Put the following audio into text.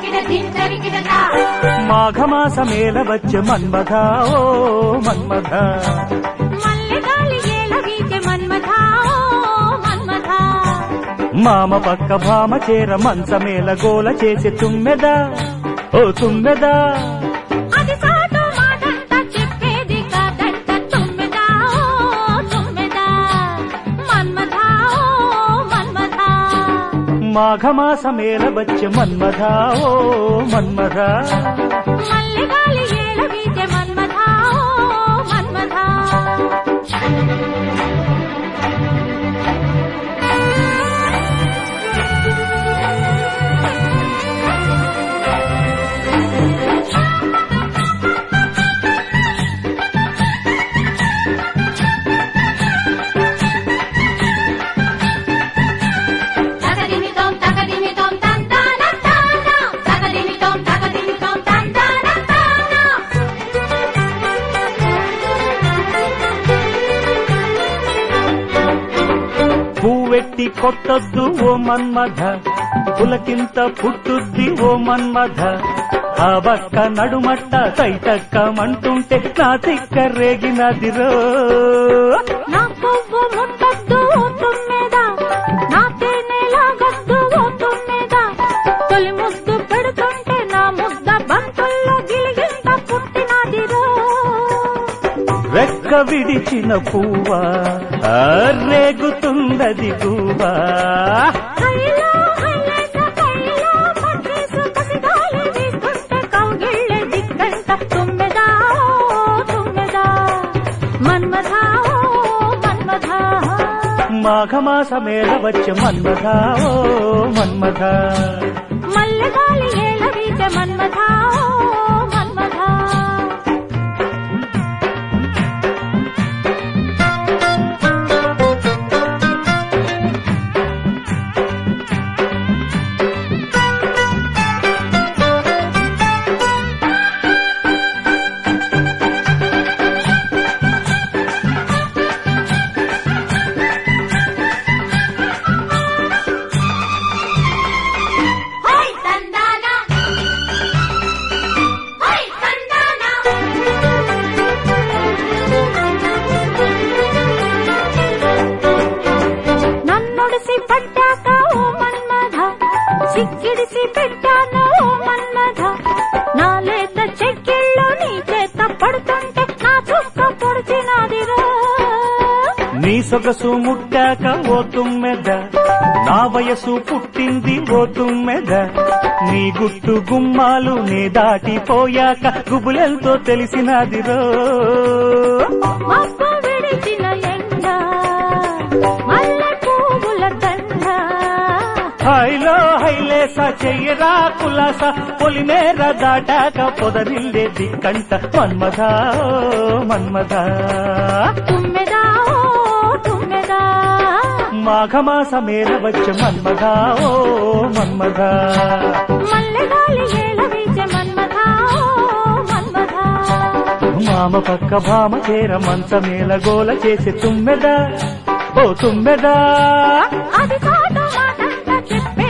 తరికిడ దిన్ తరికిడ దా మాఘమాసమేల వచ్చే మన్మథ ఓ మన్మథ మల్లె గాలి ఏల వీచే మన్మథ ఓ మన్మథ మామ పక్క భామ చేర మంచమేల గోల చేసి తుమ్మెదా ఓ తుమ్మెదా అది సాటు మాటంట చెప్పేది కాదంట తుమ్మెదా ఓ తుమ్మెదా మన్మథ ఓ మన్మథ మాఘమాసమేల వచ్చే మన్మథ ఓ మన్మథ మల్లె గాలి ఏల వీచే మన్మథ ఓ మన్మథ తగదిమి తోం తగదిమి తోం తంతాన తాన తగదిమి తోం తగదిమి తోం తంతాన తాన పువ్వెట్టి కొట్టొద్దు ఓ మన్మథ పులకింత పుట్టుద్ది ఓ మన్మథ ఆ బక్క నడుమట్ట తైతక్కమంటుంటే నా తిక్క రేగినదిరో నా పువ్వు ముట్టద్దు ఓ తుమ్మెద నా తేనె లాగద్దు ఓ తుమ్మెద తొలి ముద్దు పెడుతుంటే నా ముద్ద బంతుల్లో గిలిగింత పుట్టినదిరో రెక్క విడిచిన పువ్వా ఆ రేగుతుందది పువ్వా హైలో హైలేస కైలో పట్టేసు కసిగాలి వీస్తుంటే కౌగిళ్ళే దిక్కంట తుమ్మెదా ఓ తుమ్మెదా మన్మథా ఓ మన్మథా మాఘమాసమేల వచ్చే మన్మథ ఓ మన్మథ మల్లెగాలి ఏల వీచే మన్మథా ఓ మన్మథా హై తందానా హై తందానా నన్నుడిసి పట్టాక ఓ మన్మథ సిక్కిడిసి పెట్టాను ఓ మన్మథ నా లేత చెక్కిళ్ళు నీ చేత పడుతుంటే నా చుక్క పొడిచినదిరో నీ సొగసు ముట్టాక ఓ తుమ్మెద నా వయసు పుట్టింది ఓ తుమ్మెద నీ గుట్టు గుమ్మాలు నే దాటిపోయాక గుబులెంతో తెలిసినదిరో మబ్బు విడిచిన ఎండ మల్లె పువ్వుల దండ హైలో హైలేస చెయ్యరా కులాస పొలిమేర దాటాక పొదరిల్లే దిక్కంట మన్మథ ఓ మన్మథ తుమ్మెదా ఓ తుమ్మెదా మాఘమాసమేల వచ్చే మన్మథ ఓ మన్మథ మల్లెగాలి ఏల వీచే మన్మథా ఓ మన్మథా మామ పక్క భామ చేర మంచమేల గోల చేసి తుమ్మెద ఓ తుమ్మెదా అది కాదు మాటంట చెప్పే